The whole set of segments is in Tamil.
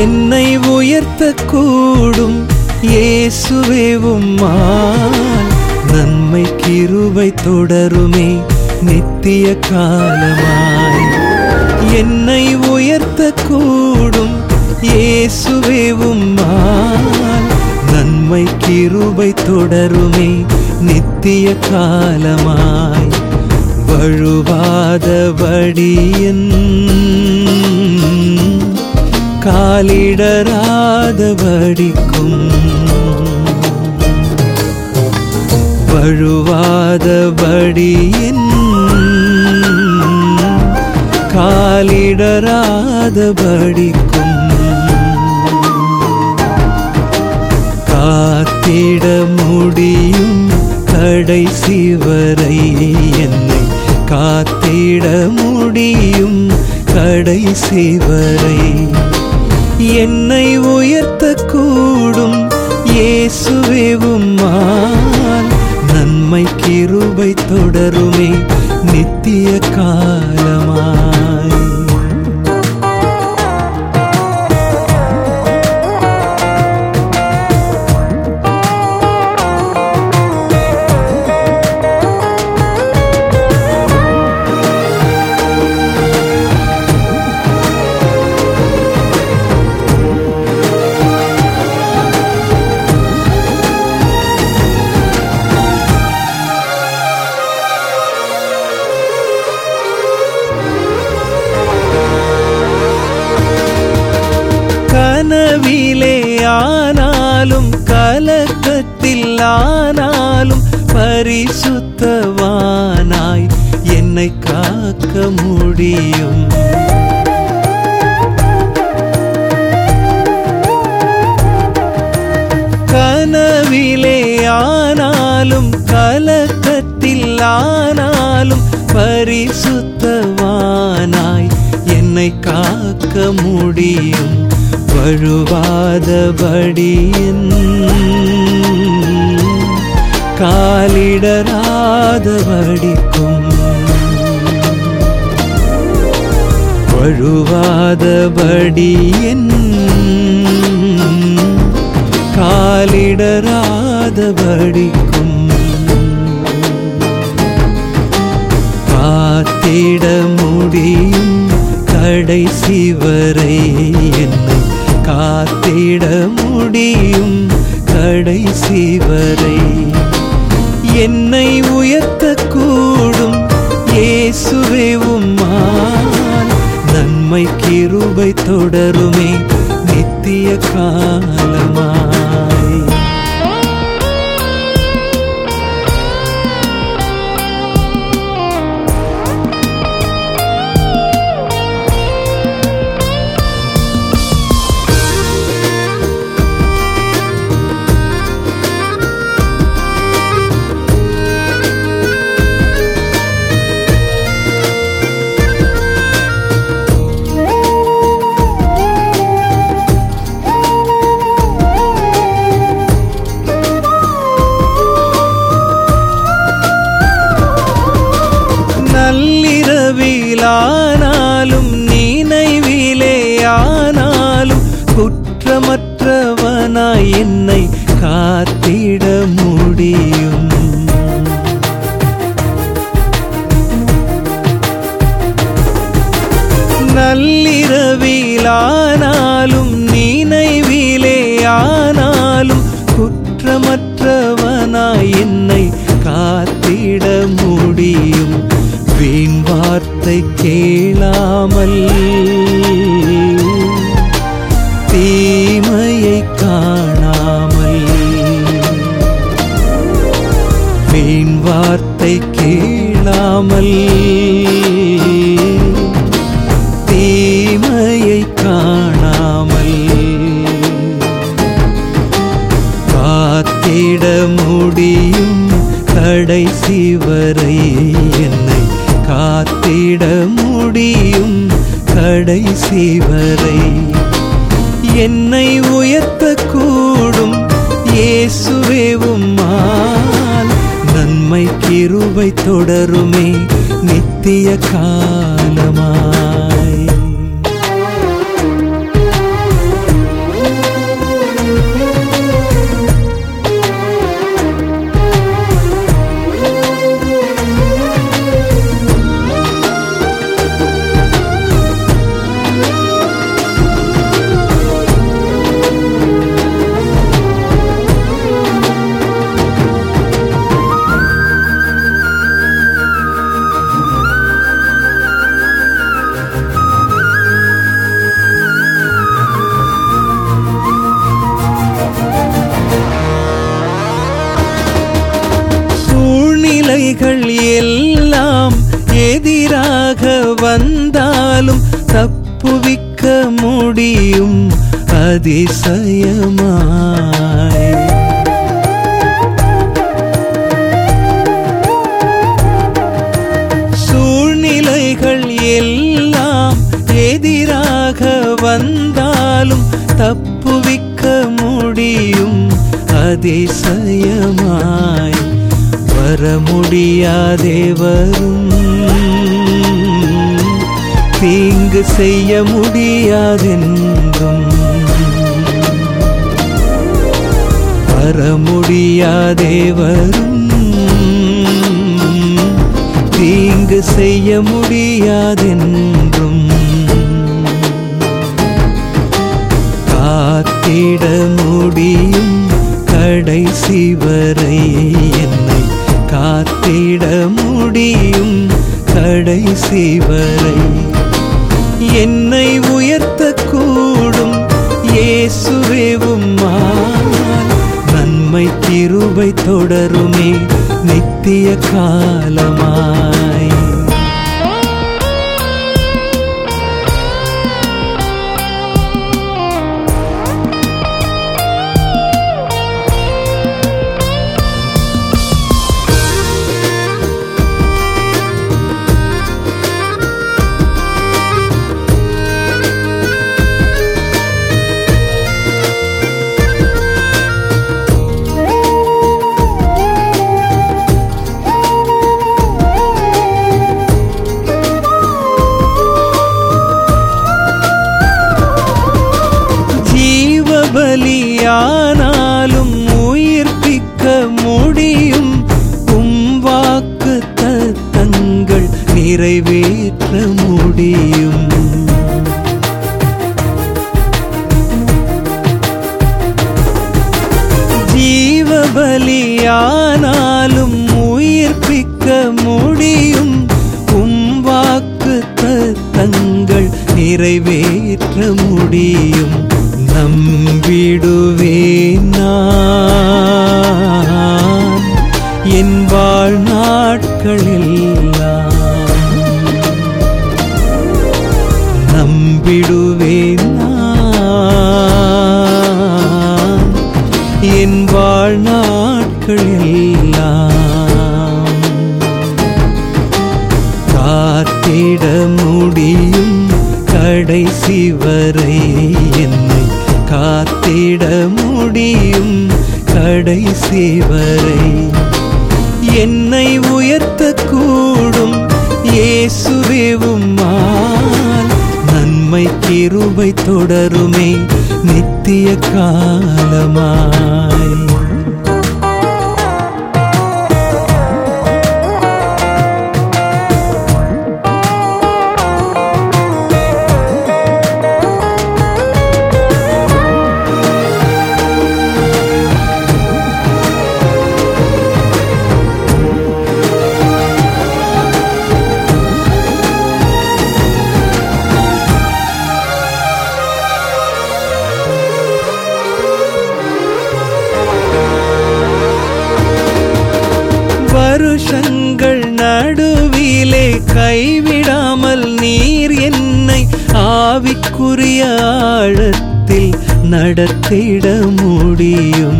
என்னை உயர்த்த கூடும் இயேசுவே உம்மால் நன்மை கிருபை தொடருமே நித்திய காலமாய் என்னை உயர்த்த கூடும் இயேசுவே உம்மால் நன்மை கிருபை தொடருமே நித்திய காலமாய் வழுவாதபடியன் காலிடராதபடிக்கும் வழுவாதபடியன் காலிடராதபடிக்கும் காத்திட முடியும் கடைசி வரை என்னை காத்திட முடியும் கடைசி வரை என்னை உயர்த்த கூடும் இயேசுவே உம்மால் நன்மை கிருபை தொடருமே நித்திய காலமாய் கனவிலே ஆனாலும் கலக்கத்தில் ஆனாலும் பரிசுத்தவானாய் என்னை காக்க முடியும் கனவிலே ஆனாலும் கலக்கத்தில் ஆனாலும் பரிசுத்தவானாய் என்னை காக்க முடியும் வழுவாதபடியன் காலிடராதபடிக்கும் வழுவாதபடியன் காலிடராதபடிக்கும் காத்திட முடியும் கடைசி வரை என்னை காத்திட முடியும் கடைசி வரை என்னை உயர்த்த கூடும் இயேசுவே உம்மால் நன்மை கிருபை தொடருமே நித்திய காலமாய் நள்ளிரவிலானாலும் நினைவிலே ஆனாலும் குற்றமற்றவனாய் என்னை காத்திட முடியும் நள்ளிரவிலானாலும் நினைவிலே ஆனாலும் குற்றமற்றவனாய் என்னை காத்திட முடியும் வீண் வார்த்தை கேளாமல் தீமையை காணாமல் வீண் வார்த்தை கேளாமல் தீமையை காணாமல் காத்திட முடியும் கடைசி வரை என்னை காத்திட முடியும் கடைசி வரை என்னை உயர்த்த கூடும் இயேசுவே உம்மால் நன்மை கிருபை தொடருமே நித்திய காலமாய் சூழ்நிலைகள் எல்லாம் எதிராக வந்தாலும் தப்புவிக்க முடியும் அதிசயமாய் சூழ்நிலைகள் எல்லாம் எதிராக வந்தாலும் தப்புவிக்க முடியும் அதிசயமாய் வர முடியாதே வரும் தீங்கு செய்ய முடியாதென்றும் வர முடியாதே வரும் தீங்கு செய்ய முடியாதென்றும் காத்திட முடியும் கடைசி வரை என்னை காத்திட முடியும் கடைசி வரை என்னை உயர்த்த கூடும் இயேசுவேவும் நன்மை கிருபை தொடருமே நித்திய காலமாய் ஜீவபலியானாலும் உயிர்ப்பிக்க முடியும் உம் வாக்கு தத்தங்கள் நிறைவேற்ற முடியும் ஜீவபலியானாலும் உயிர்ப்பிக்க முடியும் உம் வாக்கு தத்தங்கள் நிறைவேற்ற முடியும் நம்பிடுவேன் நான் என் வாழ்நாட்களெல்லாம் நம்பிடுவேன் நான் என் வாழ்நாட்களெல்லாம் காத்திட முடியும் கடைசி வரை என்னை காத்திட முடியும் கடைசி வரை என்னை உயர்த்த கூடும் இயேசுவேவும் நன்மை கிருபை தொடருமே நித்திய காலமாய் வருஷங்கள் நடுவிலே கைவிடாமல் நீர் என்னை ஆவிக்குரிய ஆழத்தில் நடத்திட முடியும்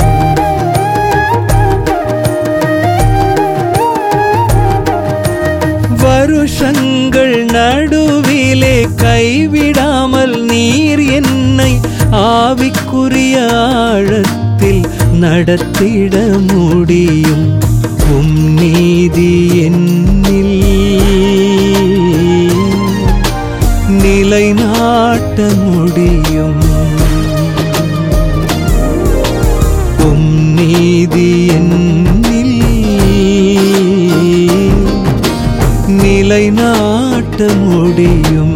வருஷங்கள் நடுவிலே கைவிடாமல் நீர் என்னை ஆவிக்குரிய ஆழத்தில் நடத்திட முடியும் உம் நீதி என்னில் நிலைநாட்ட முடியும் உம் நீதி என்னில் நிலைநாட்ட முடியும்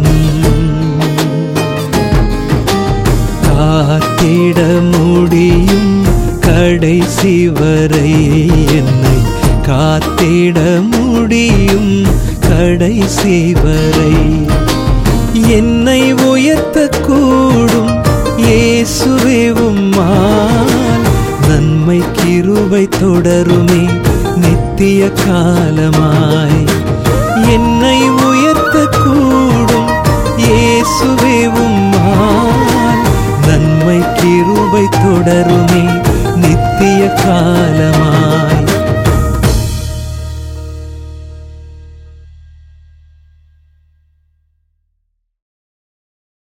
காத்திட முடியும் கடைசி வரை என்னை காத்திட முடியும் கடைசி வரை என்னை உயர்த்த கூடும் இயேசுவேவும் நன்மை கிருபை தொடருமே நித்திய நித்திய காலமாய் என்னை உயர்த்த கூடும் இயேசுவே உம்மால் நன்மை கிருபை தொடருமே நித்திய காலமாய்